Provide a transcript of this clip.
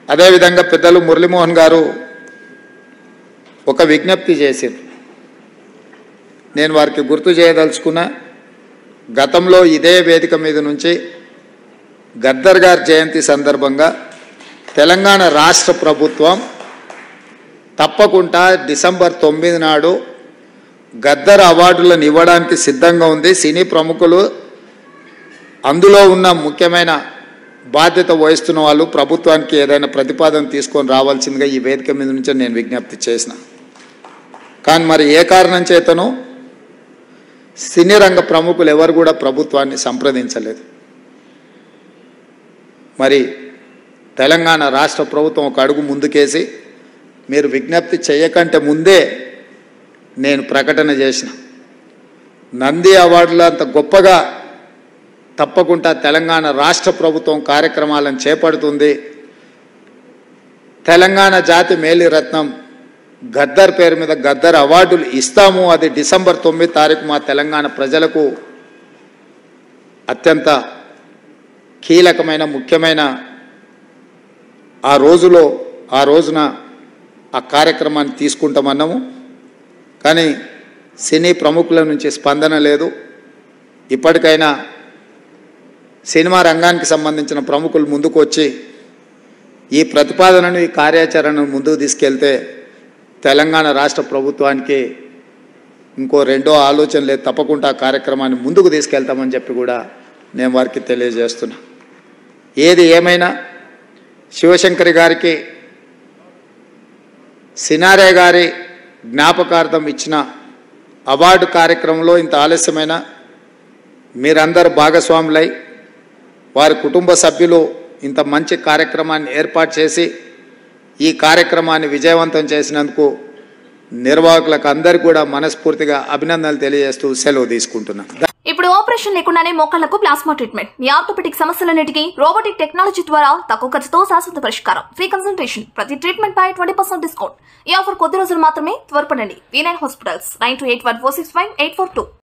అదేవిధంగా పెద్దలు మురళీమోహన్ గారు ఒక విజ్ఞప్తి చేశారు నేను వారికి గుర్తు చేయదలుచుకున్న గతంలో ఇదే వేదిక మీద నుంచి గద్దర్ గారి జయంతి సందర్భంగా తెలంగాణ రాష్ట్ర ప్రభుత్వం తప్పకుండా డిసెంబర్ తొమ్మిది నాడు గద్దర్ అవార్డులను ఇవ్వడానికి సిద్ధంగా ఉంది సినీ ప్రముఖులు అందులో ఉన్న ముఖ్యమైన బాధ్యత వహిస్తున్న వాళ్ళు ప్రభుత్వానికి ఏదైనా ప్రతిపాదన తీసుకొని రావాల్సిందిగా ఈ వేదిక మీద నుంచి నేను విజ్ఞప్తి చేసిన కానీ మరి ఏ కారణం చేతను సినీ రంగ ప్రముఖులు ఎవరు కూడా ప్రభుత్వాన్ని సంప్రదించలేదు మరి తెలంగాణ రాష్ట్ర ప్రభుత్వం ఒక అడుగు ముందుకేసి మీరు విజ్ఞప్తి చేయకంటే ముందే నేను ప్రకటన చేసిన నంది అవార్డులు అంత గొప్పగా తప్పకుండా తెలంగాణ రాష్ట్ర ప్రభుత్వం కార్యక్రమాలను చేపడుతుంది తెలంగాణ జాతి మేలిరత్నం గద్దర్ పేరు మీద గద్దర్ అవార్డులు ఇస్తాము అది డిసెంబర్ తొమ్మిది తారీఖు మా తెలంగాణ ప్రజలకు అత్యంత కీలకమైన ముఖ్యమైన ఆ రోజులో ఆ రోజున ఆ కార్యక్రమాన్ని తీసుకుంటామన్నాము కానీ సినీ ప్రముఖుల నుంచి స్పందన లేదు ఇప్పటికైనా సినిమా రంగానికి సంబంధించిన ప్రముఖులు ముందుకు వచ్చి ఈ ప్రతిపాదనను ఈ కార్యాచరణను ముందుకు తీసుకెళ్తే తెలంగాణ రాష్ట్ర ప్రభుత్వానికి ఇంకో రెండో ఆలోచన లేదు తప్పకుండా ఆ కార్యక్రమాన్ని ముందుకు తీసుకెళ్తామని చెప్పి కూడా నేను వారికి తెలియజేస్తున్నా ఏది ఏమైనా శివశంకరి గారికి సినారే గారి జ్ఞాపకార్థం ఇచ్చిన అవార్డు కార్యక్రమంలో ఇంత ఆలస్యమైన మీరందరూ భాగస్వాములై వారి కుటుంబ సభ్యులు ఇంత మంచి కార్యక్రమాన్ని ఏర్పాటు చేసి ఈ కార్యక్రమాన్ని విజయవంతం చేసినందుకు నిర్వాహకులకు అందరికీ కూడా మనస్ఫూర్తిగా అభినందనలు తెలియజేస్తూ సెలవు తీసుకుంటున్నాను ఇప్పుడు ఆపరేషన్ లేకుండానే మోకాళ్లకు ప్లాస్మా ట్రీట్మెంట్ మీ ఆర్థోపెటిక్ సమస్యలన్నిటికీ రోబోటిక్ టెక్నాలజీ ద్వారా తక్కువ ఖర్చుతో శాశ్వత పరిష్కారం ఫ్రీ కన్సల్టేషన్ ప్రతి ట్రీట్మెంట్ పై ట్వంటీ పర్సెంట్ డిస్కౌంట్ ఈ ఆఫర్ కొద్ది రోజులు మాత్రమే త్వరపడండి V nine hospitals nine two eight one four six five eight four two